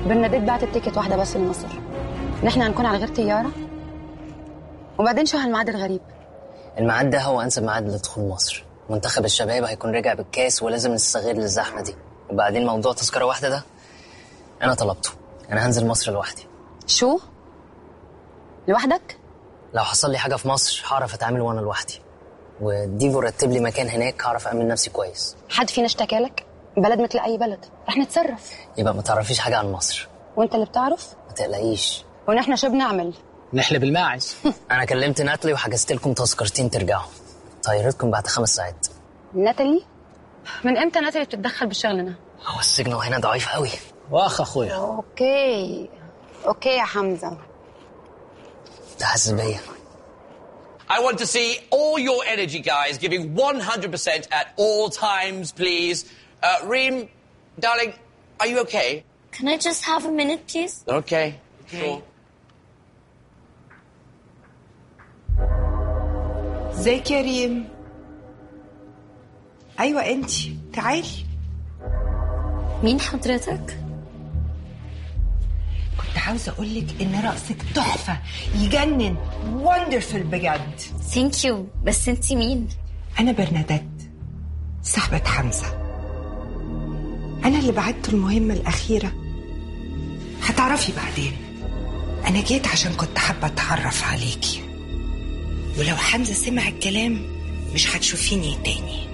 برناديت بعت التيكت واحده بس لمصر نحن هنكون على غير طياره وبعدين شو هالميعاد الغريب الميعاد ده هو انسب ميعاد لدخول مصر منتخب الشباب هيكون رجع بالكاس ولازم نستغل الزحمه دي وبعدين موضوع تذكره واحده ده انا طلبته انا هنزل مصر لوحدي شو لوحدك لو حصل لي حاجه في مصر هعرف اتعامل وانا لوحدي وديفو رتب لي مكان هناك هعرف امن نفسي كويس حد فينا اشتكى لك بلد مثل اي بلد رح نتصرف يبقى ما تعرفيش حاجه عن مصر وانت اللي بتعرف ما تقلقيش ونحن شو بنعمل نحلب الماعز انا كلمت ناتلي وحجزت لكم تذكرتين ترجعوا طيارتكم بعد خمس ساعات ناتالي من امتى ناتالي بتتدخل بشغلنا هو السجن هنا ضعيف قوي واخ اخويا اوكي اوكي يا حمزه ده حاسس بيا I want to see all your energy, guys, giving 100% at all times, please. Uh, Reem, darling, are you okay? Can I just have a minute, please? Okay. Sure. ازيك يا ريم ايوه انت تعالي مين حضرتك؟ كنت عاوزه اقول لك ان رقصك تحفه يجنن وندرفul بجد ثانك يو بس انت مين؟ انا برنادات صاحبه حمزه انا اللي بعت المهمه الاخيره هتعرفي بعدين انا جيت عشان كنت حابه اتعرف عليكي ولو حمزه سمع الكلام مش هتشوفيني تاني